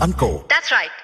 and Co. That's right.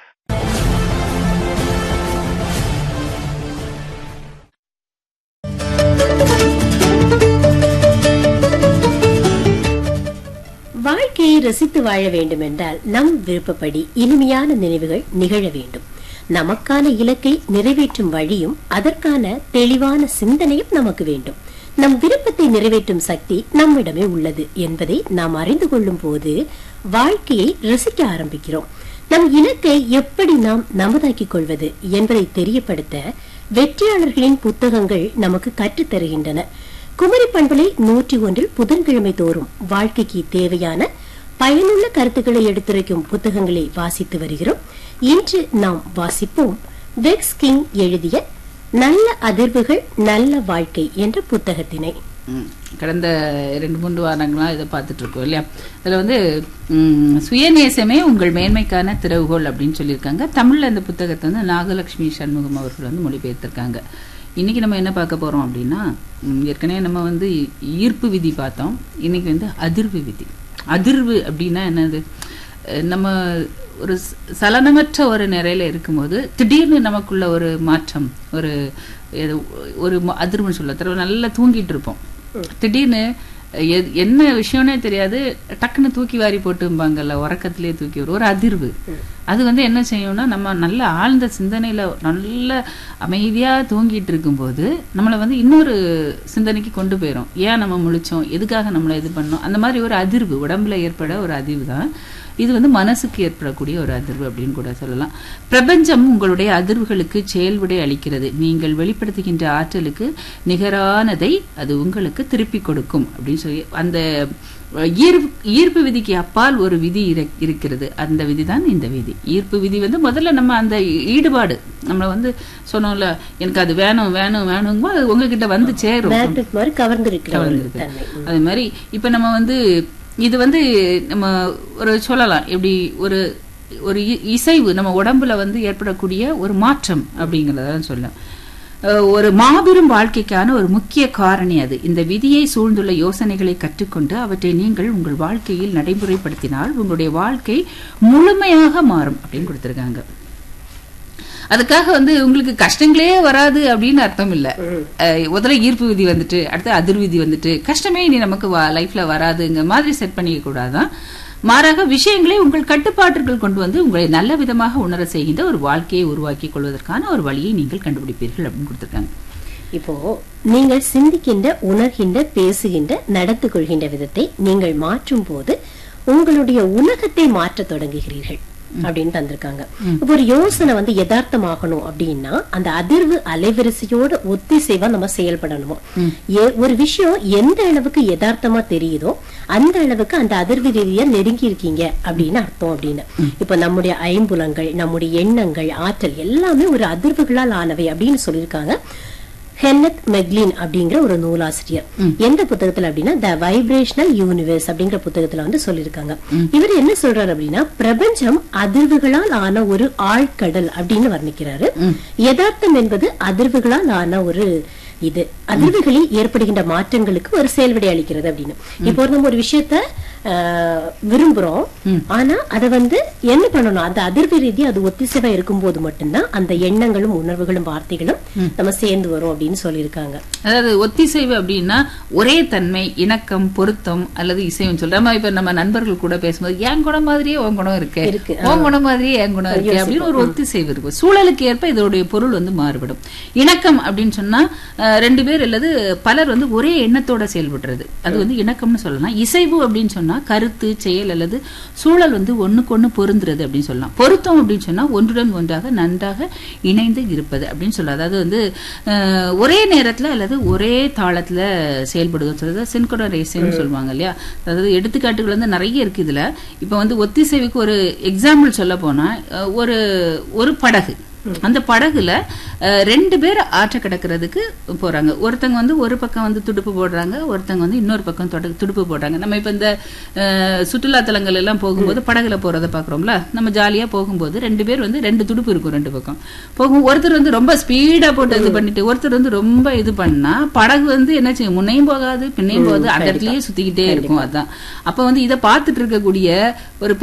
வாழ்க்கையை ரசித்து வாழ வேண்டும் என்றால் நம் விருப்பப்படி இனிமையான நினைவுகள் நிகழ வேண்டும் நமக்கான இலக்கை நிறைவேற்றும் வழியும் அதற்கான தெளிவான சிந்தனையும் நமக்கு வேண்டும் நம் விருப்பத்தை நிறைவேற்றும் சக்தி நம்மிடமே உள்ளது என்பதை நாம் அறிந்து கொள்ளும் போது வாழ்க்கையை ரசிக்க ஆரம்பிக்கிறோம் நம் இலக்கை எப்படி நாம் நமதாக்கிக் கொள்வது என்பதை தெரியப்படுத்த வெற்றியாளர்களின் புத்தகங்கள் நமக்கு கற்றுத் தருகின்றன குமரி பண்பலை நூற்றி ஒன்றில் புதன்கிழமை தோறும் வாழ்க்கைக்கு தேவையான பயனுள்ள கருத்துக்களை எடுத்துரைக்கும் புத்தகங்களை வாசித்து வருகிறோம் இன்று நாம் வாசிப்போம் வெக்ஸ் கிங் எழுதிய நல்ல அதிர்வுகள் நல்ல வாழ்க்கை என்ற புத்தகத்தினை ம். கடந்த ரெண்டு மூன்று வாரங்களா இதை பார்த்துட்டு இருக்கோம் இல்லையா அதுல வந்து ம், சுயநேசமே உங்கள் மேன்மைக்கான திறவுகோல் அப்படின்னு சொல்லியிருக்காங்க தமிழ்ல இந்த புத்தகத்தை வந்து நாகலட்சுமி சண்முகம் அவர்கள் வந்து மொழிபெயர்த்திருக்காங்க இன்னைக்கு நம்ம என்ன பார்க்க போறோம் அப்படின்னா ம், ஏற்கனவே நம்ம வந்து ஈர்ப்பு விதி பார்த்தோம் இன்னைக்கு வந்து அதிர்வு விதி அதிர்வு அப்படின்னா என்னது அஹ் நம்ம ஒரு ச- சலனமற்ற ஒரு நிறையில இருக்கும்போது திடீர்னு நமக்குள்ள ஒரு மாற்றம் ஒரு ஏதோ ஒரு ம- அதிர்வுன்னு சொல்ல தர நல்லா தூங்கிட்டு இருப்போம் திடீர்னு எ- என்ன விஷயம்னே தெரியாது டக்குன்னு தூக்கி வாரி போட்டும்பாங்கல்ல உறக்கத்திலே தூக்கி வரும் ஒரு அதிர்வு அது வந்து என்ன செய்யும்னா நம்ம நல்ல ஆழ்ந்த சிந்தனையில நல்ல அமைதியா தூங்கிட்டு இருக்கும்போது நம்மளை வந்து இன்னொரு சிந்தனைக்கு கொண்டு போயிடும் ஏன் நம்ம முழிச்சோம் எதுக்காக நம்மளை இது பண்ணோம் அந்த மாதிரி ஒரு அதிர்வு உடம்புல ஏற்பட ஒரு அதிர்வு தான் இது வந்து மனசுக்கு ஏற்படக்கூடிய ஒரு அதிர்வு அப்படின்னு கூட சொல்லலாம் பிரபஞ்சம் உங்களுடைய அதிர்வுகளுக்கு செயல்விடை அளிக்கிறது நீங்கள் வெளிப்படுத்துகின்ற ஆற்றலுக்கு நிகரானதை அது உங்களுக்கு திருப்பி கொடுக்கும் அப்படின்னு சொல்லி அந்த ஈர்ப்பு ஈர்ப்பு விதிக்கு அப்பால் ஒரு விதி இரு- இருக்கிறது அந்த விதி தான் இந்த விதி ஈர்ப்பு விதி வந்து முதல்ல நம்ம அந்த ஈடுபாடு நம்மள வந்து சொன்னோம்ல எனக்கு அது வேணும் வேணும் வேணுங்கும்போது அது உங்ககிட்ட வந்து சேரும் மேக்னெட் மாதிரி கவர்ந்திருக்கிற ஒரு கவர்ந்திருக்கு. தன்மை அது மாதிரி இப்ப நம்ம வந்து இது வந்து நம்ம ஒரு சொல்லலாம் எப்படி ஒரு ஒரு இ- இசைவு நம்ம உடம்புல வந்து ஏற்படக்கூடிய ஒரு மாற்றம் அப்படிங்கறத சொல்லலாம் அஹ் ஒரு மாபெரும் வாழ்க்கைக்கான ஒரு முக்கிய காரணி அது இந்த விதியை சூழ்ந்துள்ள யோசனைகளை கற்றுக்கொண்டு அவற்றை நீங்கள் உங்கள் வாழ்க்கையில் நடைமுறைப்படுத்தினால் உங்களுடைய வாழ்க்கை முழுமையாக மாறும் அப்படின்னு கொடுத்திருக்காங்க அதுக்காக வந்து உங்களுக்கு கஷ்டங்களே வராது அப்படின்னு அர்த்தம் இல்ல அஹ் முதல்ல ஈர்ப்பு விதி வந்துட்டு அடுத்து அதிர் விதி வந்துட்டு கஷ்டமே இனி நமக்கு லைஃப்ல வராதுங்க மாதிரி செட் பண்ணிக்க கூடாதான் மாறாக விஷயங்களை உங்கள் கட்டுப்பாட்டிற்குள் கொண்டு வந்து உங்களை நல்ல விதமாக உணர செய்கின்ற ஒரு வாழ்க்கையை உருவாக்கி கொள்வதற்கான ஒரு வழியை நீங்கள் கண்டுபிடிப்பீர்கள் அப்படின்னு கொடுத்திருக்காங்க இப்போ நீங்கள் சிந்திக்கின்ற உணர்கின்ற பேசுகின்ற நடந்து கொள்கின்ற விதத்தை நீங்கள் மாற்றும் போது உங்களுடைய உலகத்தை மாற்றத் தொடங்குகிறீர்கள் அப்படின்னு தந்திருக்காங்க இப்போ ஒரு யோசனை வந்து யதார்த்தமாகணும் அப்படின்னா அந்த அதிர்வு அலைவரிசையோட ஒத்திசைவா நம்ம செயல்படணுமோ ஏ- ஒரு விஷயம் எந்த அளவுக்கு யதார்த்தமா தெரியுதோ அந்த அளவுக்கு அந்த அதிர்வு ரீதியா நெருங்கி இருக்கீங்க அப்படின்னு அர்த்தம் அப்படின்னு இப்ப நம்முடைய ஐம்புலங்கள் நம்முடைய எண்ணங்கள் ஆற்றல் எல்லாமே ஒரு அதிர்வுகளால் ஆனவை அப்படின்னு சொல்லியிருக்காங்க ஹென்னத் மெக்லின் அப்படிங்கிற ஒரு நூலாசிரியர் எந்த புத்தகத்துல அப்படின்னா த வைப்ரேஷனல் யூனிவர்ஸ் அப்படிங்கிற புத்தகத்துல வந்து சொல்லியிருக்காங்க இவர் என்ன சொல்றாரு அப்படின்னா பிரபஞ்சம் அதிர்வுகளால் ஆன ஒரு ஆழ்கடல் அப்படின்னு வர்ணிக்கிறாரு யதார்த்தம் என்பது அதிர்வுகளால் ஆன ஒரு இது அதிர்வுகளில் ஏற்படுகின்ற மாற்றங்களுக்கு ஒரு செயல்விடை அளிக்கிறது அப்படின்னு இப்போ நம்ம ஒரு விஷயத்த ஆஹ், விரும்புறோம் ஆனா அத வந்து என்ன பண்ணணும் அந்த அதிர்வு ரீதி அது ஒத்திசைவா இருக்கும்போது மட்டும்தான் அந்த எண்ணங்களும் உணர்வுகளும் வார்த்தைகளும் நம்ம சேர்ந்து வரும் அப்படின்னு சொல்லியிருக்காங்க அதாவது ஒத்திசைவு அப்படின்னா ஒரே தன்மை இணக்கம் பொருத்தம் அல்லது இசைன்னு சொல்ற நம்ம இப்ப நம்ம நண்பர்கள் கூட பேசும்போது என் குணம் மாதிரியே உன் குணம் இருக்கு இருக்கு, உன் குணம் மாதிரியே என் குணம் இருக்கு அப்படின்னு ஒரு ஒத்திசைவு இருக்கும் சூழலுக்கு ஏற்ப இதோடைய பொருள் வந்து மாறுபடும் இணக்கம் அப்படின்னு சொன்னா அஹ், ரெண்டு பேர் அல்லது பலர் வந்து ஒரே எண்ணத்தோட செயல்படுறது அது வந்து இணக்கம்னு சொல்லலாம் இசைவு அப்படின்னு சொன்னா கருத்து செயல் அல்லது சூழல் வந்து ஒண்ணுக்கு ஒண்ணு பொருந்துறது அப்படின்னு சொல்லலாம் பொருத்தம் அப்படின்னு சொன்னா ஒன்றுடன் ஒன்றாக நன்றாக இணைந்து இருப்பது அப்படின்னு சொல்லலாம் அதாவது வந்து அஹ், ஒரே நேரத்துல அல்லது ஒரே தாளத்துல செயல்படுவது சொல்றது சின்கோனரைசேஷன் சொல்லுவாங்க இல்லையா அதாவது எடுத்துக்காட்டுகள் வந்து நிறைய இருக்கு இதுல இப்ப வந்து ஒத்திசைவுக்கு ஒரு எக்ஸாம்பிள் சொல்ல போனா அஹ், ஒரு ஒரு படகு அந்த படகுல அஹ், ரெண்டு பேர் ஆற்ற கிடக்கிறதுக்கு போறாங்க ஒருத்தங்க வந்து ஒரு பக்கம் வந்து துடுப்பு போடுறாங்க ஒருத்தங்க வந்து இன்னொரு பக்கம் தொட- துடுப்பு போடுறாங்க நம்ம இப்ப இந்த அஹ், சுற்றுலா தலங்கள் எல்லாம் போகும்போது படகுல போறத பாக்குறோம்ல நம்ம ஜாலியா போகும்போது ரெண்டு பேர் வந்து ரெண்டு துடுப்பு இருக்கும் ரெண்டு பக்கம் போகும் ஒருத்தர் வந்து ரொம்ப ஸ்பீடா போட்டு இது பண்ணிட்டு ஒருத்தர் வந்து ரொம்ப இது பண்ணா படகு வந்து என்ன செய்யும் முன்னையும் போகாது பின்னையும் போகாது அந்த இடத்துலயே சுத்திக்கிட்டே இருக்கும் அதான் அப்ப வந்து இதை பார்த்துட்டு இருக்கக்கூடிய ஒரு